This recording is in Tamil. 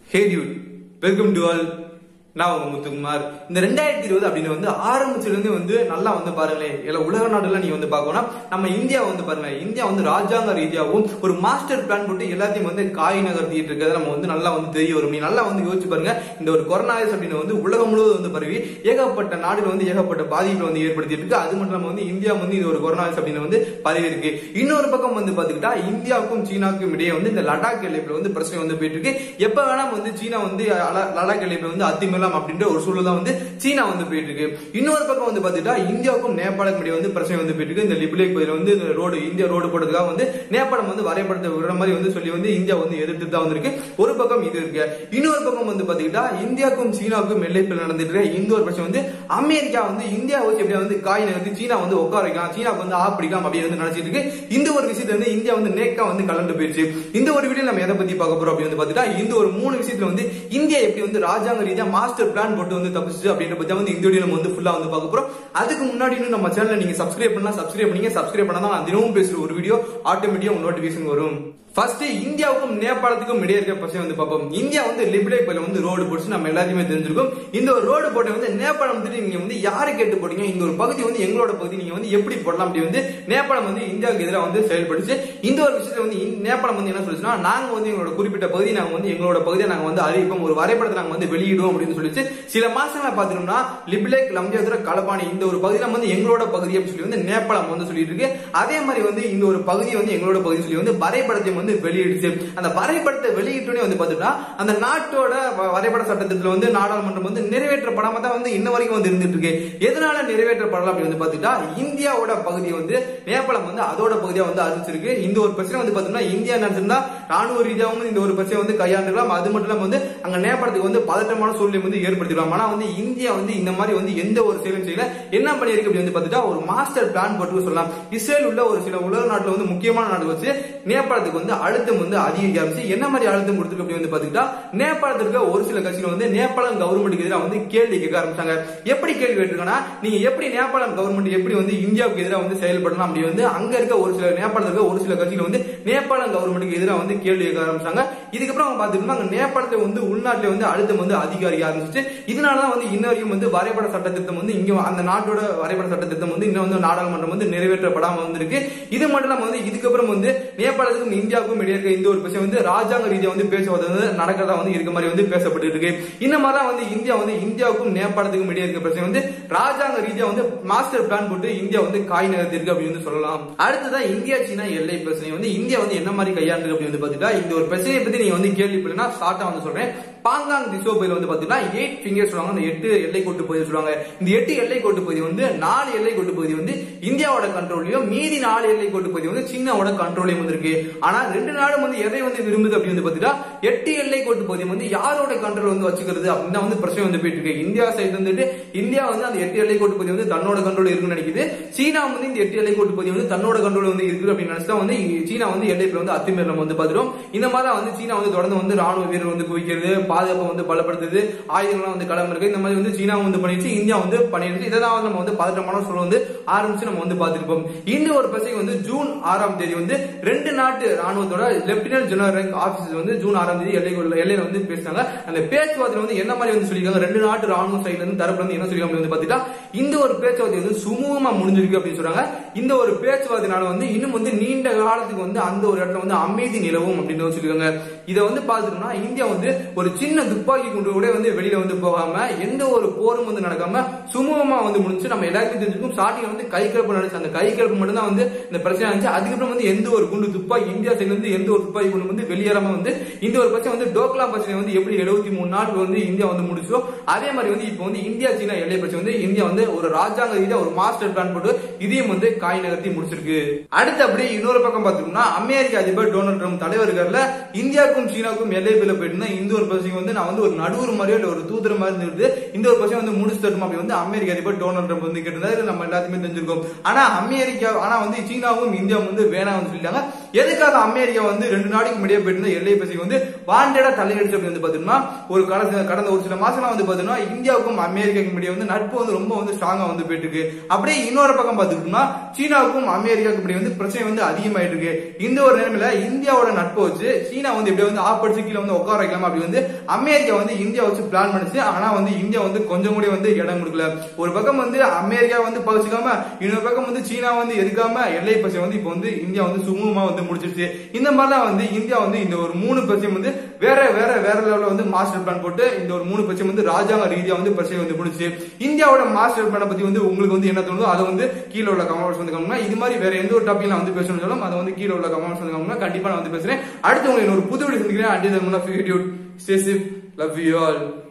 hey dude welcome to all நான் உங்க முத்துக்குமார் இந்த ரெண்டாயிரத்தி இருபது அப்படின்னு வந்து ஆரம்பிச்சதுல இருந்து வந்து நல்லா வந்து பாருங்களேன் எல்லாம் உலக நாடுல நீங்க வந்து பார்க்கணும் நம்ம இந்தியா வந்து பாருங்க இந்தியா வந்து ராஜாங்க ரீதியாகவும் ஒரு மாஸ்டர் பிளான் போட்டு எல்லாத்தையும் வந்து காய் நகர்த்திட்டு இருக்கிறத நம்ம வந்து நல்லா வந்து தெரிய வரும் நீ நல்லா வந்து யோசிச்சு பாருங்க இந்த ஒரு கொரோனா வைரஸ் அப்படின்னு வந்து உலகம் முழுவதும் வந்து பரவி ஏகப்பட்ட நாடுகள் வந்து ஏகப்பட்ட பாதிப்புகளை வந்து ஏற்படுத்திட்டு இருக்கு அது மட்டும் இல்லாம வந்து இந்தியா வந்து இது ஒரு கொரோனா வைரஸ் அப்படின்னு வந்து பரவி இருக்கு இன்னொரு பக்கம் வந்து பாத்துக்கிட்டா இந்தியாவுக்கும் சீனாவுக்கும் இடையே வந்து இந்த லடாக் எல்லைப்புல வந்து பிரச்சனை வந்து போயிட்டு இருக்கு எப்ப வேணா வந்து சீனா வந்து அல- லடாக் எல்லைப்புல வந்து அத்துமீறலாம் அப்படின்ற ஒரு சூழல் தான் வந்து சீனா வந்து போயிட்டு இருக்கு இன்னொரு பக்கம் வந்து பாத்துக்கிட்டா இந்தியாவுக்கும் நேபாளுக்கும் இடையே வந்து பிரச்சனை வந்து போயிட்டு இருக்கு இந்த லிபிலேக் பகுதியில வந்து இந்த ரோடு இந்தியா ரோடு போடுறதுக்காக வந்து நேபாளம் வந்து வரைபடத்தை விடுற மாதிரி வந்து சொல்லி வந்து இந்தியா வந்து எதிர்த்து தான் வந்திருக்கு ஒரு பக்கம் இது இருக்கு இன்னொரு பக்கம் வந்து பாத்துக்கிட்டா இந்தியாவுக்கும் சீனாவுக்கும் எல்லைப்பில் நடந்துட்டு இருக்க இந்த ஒரு பிரச்சனை வந்து அமெரிக்கா வந்து இந்தியா வச்சு எப்படியா வந்து காய் நகர்த்தி சீனா வந்து உட்கார வைக்கலாம் சீனாவுக்கு வந்து ஆப்பிடிக்கலாம் அப்படின்னு வந்து நினைச்சிட்டு இருக்கு இந்த ஒரு விஷயத்துல வந்து இந்தியா வந்து நேக்கா வந்து கலந்து போயிருச்சு இந்த ஒரு வீடியோ நம்ம எதை பத்தி பார்க்க போறோம் அப்படின்னு வந்து பாத்துட்டா இந்த ஒரு மூணு விஷயத்துல வந்து இந்தியா எப்படி வந்து ராஜாங்க ரீதியா மாஸ்டர் பிளான் போட்டு வந்து தப்பிச்சு அப்படின்ற பத்தி வந்து இந்த வீடியோ நம்ம வந்து ஃபுல்லா வந்து பார்க்க போறோம் அதுக்கு முன்னாடி இன்னும் நம்ம சேனலை நீங்க சப்ஸ்கிரைப் பண்ணா சப்ஸ்கிரைப் பண்ணீங்க சப்ஸ்கிரைப் பண்ணா தான் நான் தினமும் பேசுற ஒரு வீடியோ ஆட்டோமேட்டிக்கா உங்க நோட்டிபிகேஷன் வரும் ஃபர்ஸ்ட் இந்தியாவுக்கும் நேபாளத்துக்கும் இடையே இருக்க பிரச்சனை வந்து பார்ப்போம் இந்தியா வந்து லிபிலேக் பயில வந்து ரோடு போட்டு நம்ம எல்லாத்தையுமே தெரிஞ்சிருக்கும் இந்த ஒரு ரோடு போட்டு வந்து நேபாளம் வந்துட்டு நீங்க வந்து யாரை கேட்டு போட்டீங்க இந்த ஒரு பகுதி வந்து எங்களோட பகுதி நீங்க வந்து எப்படி போடலாம் அப்படி வந்து நேபாளம் வந்து இந்தியாவுக்கு எதிராக வந்து செயல்படுச்சு இந்த ஒரு விஷயத்துல வந்து இந்~ நேபாளம் வந்து என்ன சொல்லுச்சுன்னா நாங்க வந்து எங்களோட குறிப்பிட்ட பகுதி நாங்க வந்து எங்களோட பகுதியை நாங்க வந்து அறிவிப்போம் ஒரு வரைபடத்தை நாங்க வந்து வெளியிடுவோம் அப்படின்னு சொல்லிச்சு சில மாசங்களை பாத்துட்டோம்னா லிபிலேக் லம்ஜாதுர கலபானி இந்த ஒரு பகுதி நம்ம வந்து எங்களோட பகுதி அப்படின்னு சொல்லி வந்து நேபாளம் வந்து சொல்லிட்டு இருக்கு அதே மாதிரி வந்து இந்த ஒரு பகுதி வந்து எங்களோட பகுதி சொல்லி வந்து வரைபடத்தை வந்து வெளியிடுச்சு அந்த வரைபடத்தை வெளியிட்டோடனே வந்து பாத்துட்டா அந்த நாட்டோட வ- வரைபட சட்டத்துல வந்து நாடாளுமன்றம் வந்து நிறைவேற்றப்படாம தான் வந்து இன்ன வரைக்கும் வந்து இருந்துட்டு இருக்கு எதனால நிறைவேற்றப்படலாம் அப்படி வந்து பாத்துட்டா இந்தியாவோட பகுதி வந்து நேபாளம் வந்து அதோட பகுதியா வந்து அறிவிச்சிருக்கு இந்த ஒரு பிரச்சனை வந்து பாத்தீங்கன்னா இந்தியா நினைச்சிருந்தா ராணுவ ரீதியாகவும் இந்த ஒரு பிரச்சனை வந்து கையாண்டுக்கலாம் அது மட்டும் இல்லாம வந்து அங்க நேபாளத்துக்கு வந்து பதட்டமான சூழ்நிலை வந்து ஏற்படுத்திக்கலாம் ஆனா வந்து இந்தியா வந்து இந்த மாதிரி வந்து எந்த ஒரு செயலும் செய்யல என்ன பண்ணிருக்கு அப்படி வந்து பாத்துட்டா ஒரு மாஸ்டர் பிளான் போட்டு சொல்லலாம் இஸ்ரேல் உள்ள ஒரு சில உலக நாட்டுல வந்து முக்கியமான நாடு வச்சு நேபாளத்துக்கு வந்து அழுத்தம் வந்து அதிகரிக்க ஆரம்பிச்சு என்ன மாதிரி அழுத்தம் கொடுத்துருக்கு அப்படி வந்து பாத்துக்கிட்டா நேபாளத்தில் இருக்க ஒரு சில கட்சிகள் வந்து நேபாளம் கவர்மெண்ட்டுக்கு எதிராக வந்து கேள்வி கேட்க ஆரம்பிச்சாங்க எப்படி கேள்வி கேட்டிருக்காங்கன்னா நீங்க எப்படி நேபாளம் கவர்மெண்ட் எப்படி வந்து இந்தியாவுக்கு எதிராக வந்து செயல்படலாம் அப்படி வந்து அங்க இருக்க ஒரு சில நேபாளத்தில் இருக்க ஒரு சில கட்சிகள் வந்து நேபாளம் கவர்மெண்ட்டுக்கு எதிராக வந்து கேள்வி கேட்க ஆரம்பிச்சாங்க இதுக்கப்புறம் அவங்க பாத்துக்கிட்டோம்னா அங்க நேபாளத்துல வந்து உள்நாட்டுல வந்து அழுத்தம் வந்து அதிகரிக்க ஆரம்பிச்சு இதனாலதான் வந்து இன்ன வரைக்கும் வந்து வரைபட சட்ட திட்டம் வந்து இங்க அந்த நாட்டோட வரைபட சட்ட திட்டம் வந்து இன்னும் வந்து நாடாளுமன்றம் வந்து நிறைவேற்றப்படாம வந்திருக்கு இது மட்டும் இல்லாம வந்து இதுக்கப்புறம் வந்து நேபாளத்துக்கும் இந்தியாவுக்கும் இடையே இருக்க இந்த ஒரு பிரச்சனை வந்து ராஜாங்க ரீதியா வந்து பேசுவது வந்து நடக்கிறதா வந்து இருக்க மாதிரி வந்து பேசப்பட்டு இருக்கு இந்த மாதிரி தான் வந்து இந்தியா வந்து இந்தியாவுக்கும் நேபாளத்துக்கும் இடையே இருக்க பிரச்சனை வந்து ராஜாங்க ரீதியா வந்து மாஸ்டர் பிளான் போட்டு இந்தியா வந்து காய் நகர்த்திருக்கு அப்படின்னு வந்து சொல்லலாம் அடுத்ததான் இந்தியா சீனா எல்லை பிரச்சனை வந்து இந்தியா வந்து என்ன மாதிரி கையாண்டு அப்படின்னு வந்து பாத்துட்டா இந்த ஒரு பிரச்சனையை பத்தி நீங்க வந்து கேள்விப்படனா ஷார்ட்டா வந்து சொல்றேன் பாங்காங் திசோ பகுதியில் வந்து பாத்தீங்கன்னா எயிட் ஃபிங்கர் சொல்லுவாங்க அந்த எட்டு எல்லை கோட்டு பகுதி சொல்லுவாங்க இந்த எட்டு எல்லை கோட்டு பகுதி வந்து நாலு எல்லை கோட்டு பகுதி வந்து இந்தியாவோட கண்ட்ரோலையும் மீதி நாலு எல்லை கோட்டு பகுதி வந்து சீனாவோட கண்ட்ரோலையும் வந்து இருக்கு ஆனா ரெண்டு நாடும் வந்து எதை வந்து விரும்புது அப்படின்னு வந்து பாத்தீங்கன்னா எட்டு எல்லை கோட்டு பகுதி வந்து யாரோட கண்ட்ரோல் வந்து வச்சுக்கிறது அப்படின்னு தான் வந்து பிரச்சனை வந்து போயிட்டு இருக்கு இந்தியா சைடு வந்துட்டு இந்தியா வந்து அந்த எட்டு எல்லை கோட்டு பகுதி வந்து தன்னோட கண்ட்ரோல் இருக்குன்னு நினைக்குது சீனா வந்து இந்த எட்டு எல்லை கோட்டு பகுதி வந்து தன்னோட கண்ட்ரோல் வந்து இருக்கு அப்படின்னு நினைச்சா வந்து சீனா வந்து எல்லைப்புல வந்து அத்துமீறல் நம்ம வந்து பாத்துரும் இந்த மாதிரி தான் வந்து சீனா வந்து தொடர்ந்து வந்து ராணுவ வீரர் வந்து குவிக்கிறது பாதுகாப்பை வந்து பலப்படுத்துது ஆயுதங்கள்லாம் வந்து களம் இருக்கு இந்த மாதிரி வந்து சீனா வந்து பண்ணிடுச்சு இந்தியா வந்து பண்ணிடுச்சு இதை தான் வந்து நம்ம வந்து பதட்டமான சூழல் வந்து ஆரம்பிச்சு நம்ம வந்து பார்த்திருப்போம் இந்த ஒரு பிரச்சனை வந்து ஜூன் ஆறாம் தேதி வந்து ரெண்டு நாட்டு ராணுவத்தோட லெப்டினன்ட் ஜெனரல் ரேங்க் ஆபீசர் வந்து ஜூன் ஆறாம் தேதி எல்லைக்குள்ள எல்லையில வந்து பேசினாங்க அந்த பேச்சுவார்த்தை வந்து என்ன மாதிரி வந்து சொல்லியிருக்காங்க ரெண்டு நாட்டு ராணுவ சைடுல இருந்து தரப்புல இருந்து என்ன சொல்லியிருக்காங்க வந்து பாத்தீங்கன்னா இந்த ஒரு பேச்சுவார்த்தை வந்து சுமூகமா முடிஞ்சிருக்கு அப்படின்னு சொல்றாங்க இந்த ஒரு பேச்சுவார்த்தைனால வந்து இன்னும் வந்து நீண்ட காலத்துக்கு வந்து அந்த ஒரு இடத்துல வந்து அமைதி நிலவும் அப்படின்னு வந்து சொல்லியிருக்காங்க இதை வந்து பாத்துட்டோம்னா இந்தியா வந்து ஒரு சின்ன துப்பாக்கி குண்டு கூட வந்து வெளியில வந்து போகாம எந்த ஒரு போரும் வந்து நடக்காம சுமூகமா வந்து முடிஞ்சு நம்ம எல்லாருக்கும் தெரிஞ்சிருக்கும் ஸ்டார்டிங் வந்து கை கலப்பு நடந்துச்சு அந்த கை கலப்பு மட்டும் தான் வந்து இந்த பிரச்சனை இருந்துச்சு அதுக்கப்புறம் வந்து எந்த ஒரு குண்டு துப்பாக்கி இந்தியா சைடுல இருந்து எந்த ஒரு துப்பாக்கி குண்டு வந்து வெளியேறாம வந்து இந்த ஒரு பிரச்சனை வந்து டோக்லா பிரச்சனை வந்து எப்படி எழுபத்தி மூணு நாட்கள் வந்து இந்தியா வந்து முடிச்சோ அதே மாதிரி வந்து இப்போ வந்து இந்தியா சீனா எல்லை பிரச்சனை வந்து இந்தியா வந்து ஒரு ராஜாங்க ரீதியா ஒரு மாஸ்டர் பிளான் போட்டு இதையும் வந்து காய் நகர்த்தி முடிச்சிருக்கு அடுத்து அப்படியே இன்னொரு பக்கம் பார்த்தோம்னா அமெரிக்க அதிபர் டொனால்ட் ட்ரம்ப் தலைவர்கள்ல இந்தியாவுக்கும் சீனாவுக்கும் எல்லை பில்ல போயிட்டு இருந்தா இந்த ஒரு பிரச்சனை வந்து நான் வந்து ஒரு நடுவர் மாதிரியோ இல்ல ஒரு தூதர் மாதிரி இருந்துட்டு இந்த ஒரு பிரச்சனை வந்து முடிச்சு தரணும் அப்படி வந்து அமெரிக்க அதிபர் டொனால்ட் ட்ரம்ப் வந்து கேட்டிருந்தாரு இது நம்ம எல்லாத்தையுமே தெரிஞ்சிருக்கோம் ஆனா அமெரிக்கா ஆனா வந்து சீனாவும் இந்தியாவும் வந்து வேணாம்னு சொல்லிட்டாங்க எதுக்காக அமெரிக்கா வந்து ரெண்டு நாளைக்கு முன்னாடியே போயிட்டு இருந்த எல்லை பிரச்சனை வந்து வாண்டடா தலையடிச்சு அப்படி வந்து பாத்தீங்கன்னா ஒரு கடந்த கடந்த ஒரு சில மாசமா வந்து பாத்தீங்கன்னா இந்தியாவுக்கும் அமெரிக்காவுக்கும் இடையே வந்து நட்பு வந்து ரொம்ப வந்து ஸ்ட்ராங்கா வந்து போயிட்டு இருக்கு அப்படியே இன்னொரு பக்கம் பாத்துக்கிட்டோம்னா சீனாவுக்கும் அமெரிக்காவுக்கும் இப்படி வந்து பிரச்சனை வந்து அதிகமாயிட்டு இருக்கு இந்த ஒரு நிலைமையில இந்தியாவோட நட்பு வச்சு சீனா வந்து இப்படி வந்து ஆப்படிச்சு கீழே வந்து உட்கார வைக்கலாம் அப்படி வந்து அமெரிக்கா வந்து இந்தியா வச்சு பிளான் பண்ணுச்சு ஆனா வந்து இந்தியா வந்து கொஞ்சம் கூட வந்து இடம் கொடுக்கல ஒரு பக்கம் வந்து அமெரிக்கா வந்து பகிச்சுக்காம இன்னொரு பக்கம் வந்து சீனா வந்து எதுக்காம எல்லை பிரச்சனை வந்து இப்போ வந்து இந்தியா வந்து சுமூகமா வந்து முடிச்சிருச்சு இந்த மாதிரிலாம் வந்து இந்தியா வந்து இந்த ஒரு மூணு பிரச்சனை வந்து வேற வேற வேற லெவல்ல வந்து மாஸ்டர் பிளான் போட்டு இந்த ஒரு மூணு பிரச்சனை வந்து ராஜாங்க ரீதியா வந்து பிரச்சனை வந்து முடிச்சு இந்தியாவோட மாஸ்டர் பிளான பத்தி வந்து உங்களுக்கு வந்து என்ன தோணுதோ அதை வந்து கீழே உள்ள கமெண்ட்ஸ் வந்து கமெண்ட் இது மாதிரி வேற எந்த ஒரு டாபிக் நான் வந்து பேசணும்னு சொல்லும் அதை வந்து கீழே உள்ள கமெண்ட்ஸ் வந்து கமெண்ட் கண்டிப்பா நான் வந்து பேசுறேன் அடுத்து உங்களுக்கு ஒரு புது வீடியோ சந்திக்கிறேன் அடி video stay safe love you all